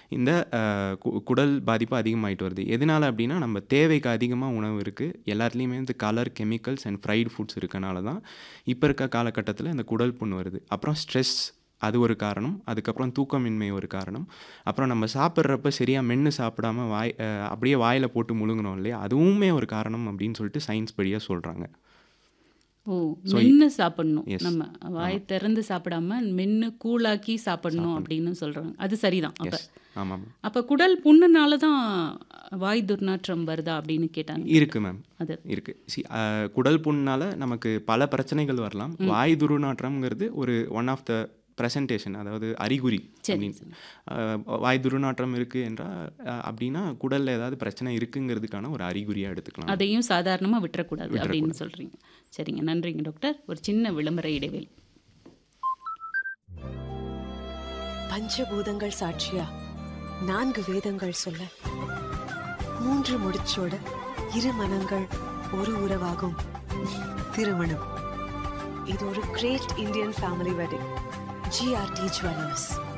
இந்த அஹ், கு- குடல் பாதிப்பு அதிகமாயிட்டு வருது எதனால அப்படின்னா நம்ம தேவைக்கு அதிகமாக உணவு இருக்குது எல்லாத்துலேயுமே வந்து colour chemicals and fried foods இருக்கனால தான் இப்போ இருக்க காலகட்டத்தில் இந்த குடல் புண் வருது அப்புறம் ஸ்ட்ரெஸ் அது ஒரு காரணம் அதுக்கப்புறம் தூக்கமின்மை ஒரு காரணம் அப்புறம் நம்ம சாப்பிட்றப்ப சரியாக மென்று சாப்பிடாம வாய் அஹ், அப்படியே வாயில் போட்டு முழுங்கணும் இல்லையா அதுவுமே ஒரு காரணம் அப்படின்னு சொல்லிட்டு சயின்ஸ் படியாக சொல்கிறாங்க ஓ மென்று சாப்பிடணும் Yes. நம்ம வாய் திறந்து சாப்பிடாம மென்று கூழாக்கி சாப்பிடணும் அப்படின்னு சொல்றாங்க அது சரிதான் அப்ப எஸ் ஆமாம் அப்ப குடல் புண்ணுனால தான் வாய் துர்நாற்றம் வருதா அப்படின்னு கேட்டாங்க இருக்குது மேம் அது இருக்குது சி குடல் புண்ணால் நமக்கு பல பிரச்சனைகள் வரலாம் வாய் துருநாற்றம்ங்கிறது ஒரு ஒன் ஆஃப் த ப்ரெசன்டேஷன் அதாவது அறிகுறி அப்படின்னு அஹ், வாய் துருநாற்றம் இருக்குது என்றால் அஹ், அப்படின்னா குடலில் ஏதாவது பிரச்சனை இருக்குங்கிறதுக்கான ஒரு அறிகுறியாக எடுத்துக்கலாம் அதையும் சாதாரணமா விட்டுறக்கூடாது அப்படின்னு சொல்றீங்க சரிங்க நன்றிங்க டாக்டர் ஒரு சின்ன விளம்பர இடைவேளை பஞ்சபூதங்கள் சாட்சியா நான்கு வேதங்கள் சொல்ல மூன்று முடிச்சோட இரு மனங்கள் ஒரு உறவாகும் திருமணம் இது ஒரு great Indian family wedding GRT jewellers